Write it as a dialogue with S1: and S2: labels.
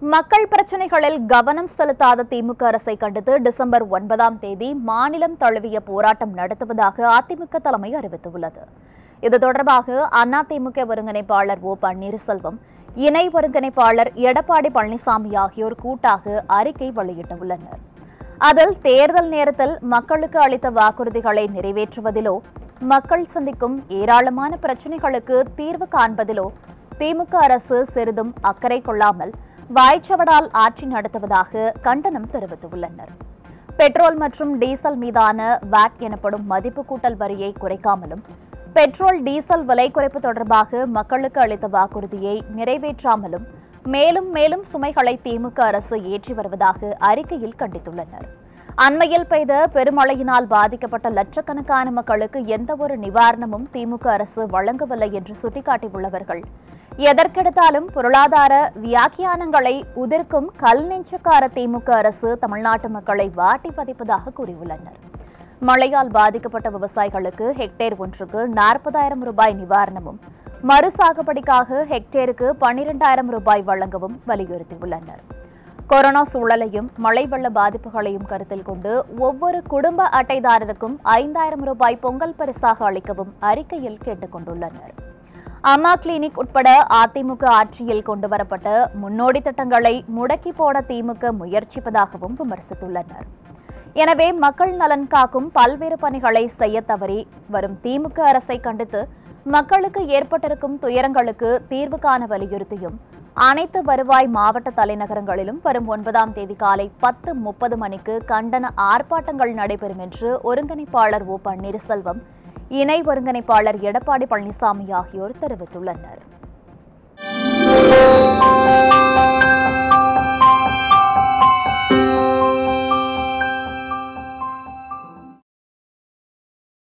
S1: மக்கள் பிரச்சனைகளில் கவனம் செலுத்தாத திமுக அரசை கண்டித்து டிசம்பர் ஒன்பதாம் தேதி மாநிலம் தழுவிய போராட்டம் நடத்துவதாக அதிமுக தலைமை அறிவித்துள்ளது இது தொடர்பாக அதிமுக ஒருங்கிணைப்பாளர் ஓ பன்னீர்செல்வம் இணை ஒருங்கிணைப்பாளர் எடப்பாடி பழனிசாமி ஆகியோர் கூட்டாக அறிக்கை வெளியிட்டுள்ளனர் அதில் தேர்தல் நேரத்தில் மக்களுக்கு அளித்த வாக்குறுதிகளை நிறைவேற்றுவதிலோ மக்கள் சந்திக்கும் ஏராளமான பிரச்சனைகளுக்கு தீர்வு காண்பதிலோ திமுக அரசு சிறிதும் அக்கறை கொள்ளாமல் வாய்ச்சவடால் ஆட்சி நடத்துவதாக கண்டனம் தெரிவித்துள்ளனர் பெட்ரோல் மற்றும் டீசல் மீதான வாட் எனப்படும் மதிப்பு கூட்டல் வரியை குறைக்காமலும் பெட்ரோல் டீசல் விலை குறைப்பு தொடர்பாக மக்களுக்கு அளித்த வாக்குறுதியை நிறைவேற்றாமலும் மேலும் மேலும் சுமைகளை திமுக அரசு ஏற்றி வருவதாக அறிக்கையில் கண்டித்துள்ளனர் அண்மையில் பெய்த பெருமழையினால் பாதிக்கப்பட்ட லட்சக்கணக்கான மக்களுக்கு எந்தவொரு நிவாரணமும் திமுக அரசு வழங்கவில்லை என்று சுட்டிக்காட்டியுள்ளவர்கள் எதற்கெடுத்தாலும் பொருளாதார வியாக்கியானங்களை உதிர்க்கும் கல் நெஞ்சுக்கார திமுக அரசு தமிழ்நாட்டு மக்களை வாட்டி பதிப்பதாக கூறியுள்ளனர் மழையால் பாதிக்கப்பட்ட விவசாயிகளுக்கு ஹெக்டேர் ஒன்றுக்கு நாற்பதாயிரம் ரூபாய் நிவாரணமும் மறு சாகுபடிக்காக ஹெக்டேருக்கு பன்னிரெண்டாயிரம் ரூபாய் வழங்கவும் வலியுறுத்தியுள்ளனர் கொரோனா சூழலையும் மழை வெள்ள பாதிப்புகளையும் கருத்தில் கொண்டு ஒவ்வொரு குடும்ப அட்டைதாரருக்கும் ஐந்தாயிரம் ரூபாய் பொங்கல் பரிசாக அளிக்கவும் அறிக்கையில் கேட்டுக் கொண்டுள்ளனர் அம்மா கிளினிக் உட்பட அதிமுக ஆட்சியில் கொண்டுவரப்பட்ட முன்னோடி திட்டங்களை முடக்கி போட திமுக முயற்சிப்பதாகவும் விமர்சித்துள்ளனர் எனவே மக்கள் நலன் காக்கும் பல்வேறு பணிகளை செய்ய தவறி வரும் திமுக அரசை கண்டித்து மக்களுக்கு ஏற்பட்டிருக்கும் துயரங்களுக்கு தீர்வு காண வலியுறுத்தியும் அனைத்து வருவாய் மாவட்ட தலைநகரங்களிலும் வரும் ஒன்பதாம் தேதி காலை பத்து முப்பது மணிக்கு கண்டன ஆர்ப்பாட்டங்கள் நடைபெறும் என்று ஒருங்கிணைப்பாளர் ஓ பன்னீர்செல்வம் இணை ஒருங்கிணைப்பாளர் எடப்பாடி பழனிசாமி ஆகியோர் தெரிவித்துள்ளனர்